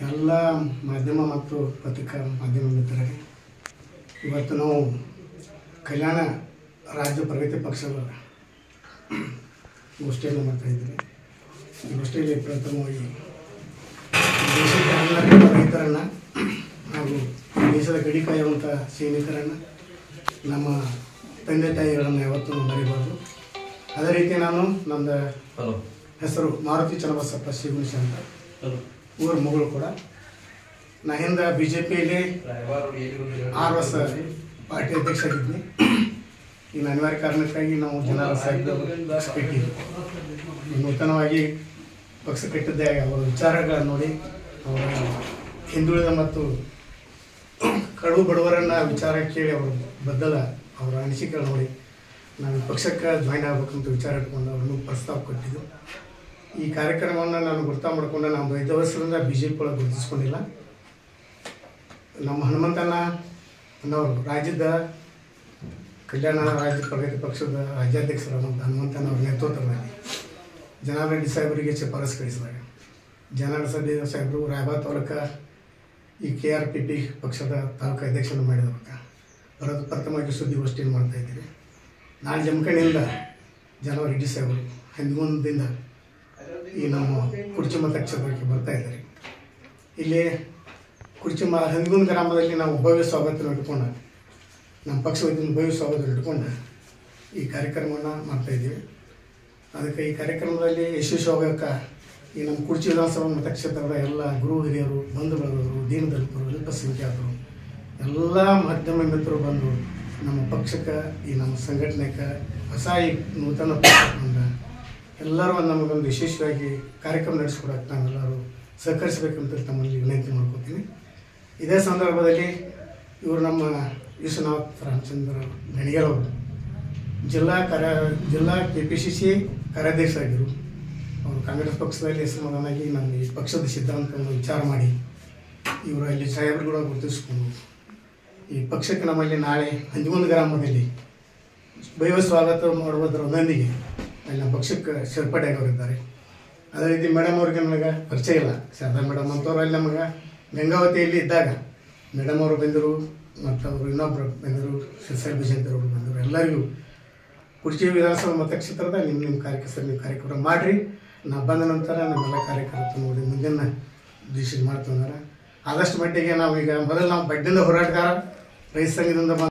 ಎಲ್ಲ ಮಾಧ್ಯಮ ಮತ್ತು ಪತ್ರಿಕಾ ಮಾಧ್ಯಮ ಮಿತ್ರರೇ ಇವತ್ತು ನಾವು ಕಲ್ಯಾಣ ರಾಜ್ಯ ಪ್ರಗತಿ ಪಕ್ಷದ ಗೋಷ್ಠಿಯನ್ನು ಮಾಡ್ತಾ ಇದ್ದೀವಿ ಈ ಗೋಷ್ಠಿಯಲ್ಲಿ ಪ್ರಥಮವಾಗಿ ದೇಶದ ಎಲ್ಲ ರೈತರನ್ನು ಹಾಗೂ ದೇಶದ ಗಡಿ ಕಾಯುವಂಥ ಸೈನಿಕರನ್ನು ನಮ್ಮ ತಂದೆ ತಾಯಿಗಳನ್ನು ಯಾವತ್ತೂ ಮರಿಬಾರ್ದು ಅದೇ ರೀತಿ ನಾನು ನಮ್ಮದು ಹಲೋ ಹೆಸರು ಮಾರುತಿ ಚನ್ನಬಸಪ್ಪ ಶಿವನಿಶ ಅಂತ ಹಲೋ ಊರ ಮಗಳು ಕೂಡ ನಾ ಹಿಂದೆ ಬಿ ಜೆ ಪಿಯಲ್ಲಿ ಆರು ವರ್ಷ ಪಾರ್ಟಿ ಅಧ್ಯಕ್ಷ ಆಗಿದ್ನಿ ಇನ್ನು ಅನಿವಾರ್ಯ ಕಾರಣಕ್ಕಾಗಿ ನಾವು ಜನ ಸಾಹಿತ್ಯ ಪಕ್ಷ ಕಟ್ಟಿದ್ವಿ ನೂತನವಾಗಿ ಪಕ್ಷ ಕಟ್ಟಿದ್ದೆ ಅವರ ವಿಚಾರಗಳನ್ನು ನೋಡಿ ಅವರ ಹಿಂದುಳಿದ ಮತ್ತು ಕಡು ಬಡವರನ್ನ ವಿಚಾರ ಕೇಳಿ ಅವ್ರ ಬದ್ದಲ ಅವರ ಅನಿಸಿಕೆ ನೋಡಿ ನಾನು ಪಕ್ಷಕ್ಕೆ ಜಾಯ್ನ್ ಆಗ್ಬೇಕಂತ ವಿಚಾರ ಇಟ್ಕೊಂಡು ಅವ್ರನ್ನು ಪ್ರಸ್ತಾವ ಕೊಟ್ಟಿದ್ದು ಈ ಕಾರ್ಯಕ್ರಮವನ್ನು ನಾನು ಗುರ್ತ ಮಾಡಿಕೊಂಡು ನಾವು ಐದು ವರ್ಷದಿಂದ ಬಿ ಜೆ ಪಿ ಒಳಗೆ ಗುರುತಿಸ್ಕೊಂಡಿಲ್ಲ ನಮ್ಮ ಹನುಮಂತಣ್ಣ ಅನ್ನೋರು ರಾಜ್ಯದ ಕಲ್ಯಾಣ ರಾಜ್ಯ ಪ್ರಗತಿ ಪಕ್ಷದ ರಾಜ್ಯಾಧ್ಯಕ್ಷರಾದಂಥ ಹನುಮಂತಣ್ಣ ಅವ್ರ ನೇತೃತ್ವದಲ್ಲಿ ಜನಾರ್ದನ್ ರೆಡ್ಡಿ ಸಾಹೇಬರಿಗೆ ಶಿಫಾರಸು ಕಳಿಸಿದಾಗ ಜನಾರ್ದನ್ ರೆಡ್ಡಿ ಸಾಹೇಬರು ರಾಯಬಾಗ್ ತಾಲೂಕ ಈ ಕೆ ಆರ್ ಪಿ ಪಿ ಪಕ್ಷದ ತಾಲೂಕು ಅಧ್ಯಕ್ಷನ ಮಾಡಿದವಾಗ ಬರೋದು ಪ್ರಥಮವಾಗಿ ಸುದ್ದಿಗೋಷ್ಠಿಯನ್ನು ಮಾಡ್ತಾ ಇದ್ದೀವಿ ನಾಳೆ ಜಮಖಂಡಿಯಿಂದ ಜನವರಿ ರೆಡ್ಡಿ ಸಾಹೇಬರು ಹಿಂದ್ಗುಂದದಿಂದ ಈ ನಮ್ಮ ಕುರ್ಚಿ ಮತಕ್ಷೇತ್ರಕ್ಕೆ ಬರ್ತಾ ಇದ್ದಾರೆ ಇಲ್ಲಿ ಕುರ್ಚಿ ಮ ಹಂದಿಗುಂದ ಗ್ರಾಮದಲ್ಲಿ ನಾವು ಭವ್ಯ ಸ್ವಾಗತ ಇಟ್ಕೊಂಡು ನಮ್ಮ ಪಕ್ಷ ವತಿಯಿಂದ ಭವ್ಯ ಸ್ವಾಗತ ಇಟ್ಕೊಂಡು ಈ ಕಾರ್ಯಕ್ರಮವನ್ನು ಮಾಡ್ತಾ ಇದ್ದೀವಿ ಅದಕ್ಕೆ ಈ ಕಾರ್ಯಕ್ರಮದಲ್ಲಿ ಯಶಸ್ವಿಯಾಗಕ್ಕೆ ಈ ನಮ್ಮ ಕುರ್ಚಿ ವಿಧಾನಸಭಾ ಮತಕ್ಷೇತ್ರದ ಎಲ್ಲ ಗುರು ಹಿರಿಯರು ಬಂಧು ಬಳಗರು ದೀನದಲಿತರು ಅಲ್ಪಸಂಖ್ಯಾತರು ಎಲ್ಲ ಮಾಧ್ಯಮ ಮಿತ್ರರು ಬಂದು ನಮ್ಮ ಪಕ್ಷಕ್ಕೆ ಈ ನಮ್ಮ ಸಂಘಟನೆಗೆ ಹೊಸ ಈ ನೂತನ ಪಕ್ಷದಿಂದ ಎಲ್ಲರೂ ಒಂದು ನಮಗೊಂದು ವಿಶೇಷವಾಗಿ ಕಾರ್ಯಕ್ರಮ ನಡೆಸ್ಕೊಡಕ್ಕೆ ನಾವೆಲ್ಲರೂ ಸಹಕರಿಸಬೇಕಂತ ತಮ್ಮಲ್ಲಿ ವಿನಂತಿ ಮಾಡ್ಕೊತೀನಿ ಇದೇ ಸಂದರ್ಭದಲ್ಲಿ ಇವರು ನಮ್ಮ ವಿಶ್ವನಾಥ್ ರಾಮಚಂದ್ರ ಗಣಿಗರವರು ಜಿಲ್ಲಾ ಕಾರ್ಯ ಜಿಲ್ಲಾ ಕೆ ಪಿ ಸಿ ಸಿ ಕಾರ್ಯಾಧ್ಯಕ್ಷರಾಗಿರು ಅವರು ಕಾಂಗ್ರೆಸ್ ಪಕ್ಷದಲ್ಲಿ ಸಮಾಧಾನಾಗಿ ನಾನು ಈ ಪಕ್ಷದ ಸಿದ್ಧಾಂತವನ್ನು ವಿಚಾರ ಮಾಡಿ ಇವರು ಅಲ್ಲಿ ಸಾಹೇಬರು ಕೂಡ ಗುರುತಿಸ್ಕೊಂಡು ಈ ಪಕ್ಷಕ್ಕೆ ನಮ್ಮಲ್ಲಿ ನಾಳೆ ಹಂದಿಗುಂದ ಗ್ರಾಮದಲ್ಲಿ ಭವ್ಯ ಸ್ವಾಗತ ಮಾಡುವುದರೊಂದಿಗೆ ಅಲ್ಲಿ ನಮ್ಮ ಪಕ್ಷಕ್ಕೆ ಸೇರ್ಪಡೆಯಾಗವರಿದ್ದಾರೆ ಅದೇ ರೀತಿ ಮೇಡಮ್ ಅವ್ರಿಗೆ ನನಗೆ ಪರಿಚಯ ಇಲ್ಲ ಶಾರದಾ ಮೇಡಮ್ ಅಂತವ್ರು ಅಲ್ಲಿ ನಮಗೆ ಗಂಗಾವತಿಯಲ್ಲಿ ಇದ್ದಾಗ ಮೇಡಮ್ ಅವರು ಬಂದರು ಮತ್ತು ಅವರು ಇನ್ನೊಬ್ಬರು ಬಂದರು ಶಿರ್ಸಾಯಿ ಬಿಜಂತಿ ಅವರು ಬಂದರು ಎಲ್ಲರಿಗೂ ಕುರ್ಚಿ ವಿಧಾನಸಭಾ ಮತಕ್ಷೇತ್ರದ ನಿಮ್ಮ ನಿಮ್ಮ ಕಾರ್ಯಕ್ರಮ ನೀವು ಕಾರ್ಯಕ್ರಮ ಮಾಡಿರಿ ನಾ ಬಂದ ನಂತರ ನಮ್ಮೆಲ್ಲ ಕಾರ್ಯಕರ್ತರು ನೋಡಿ ಮುಂದಿನ ದಿಶೆ ಮಾಡ್ತಂದಾರ ಆದಷ್ಟು ಮಟ್ಟಿಗೆ ನಾವು ಈಗ ಮೊದಲು ನಾವು ಬಡ್ಡಿಂದ ಹೋರಾಟಗಾರ ರೈತ ಸಂಘದಿಂದ ಬಂದ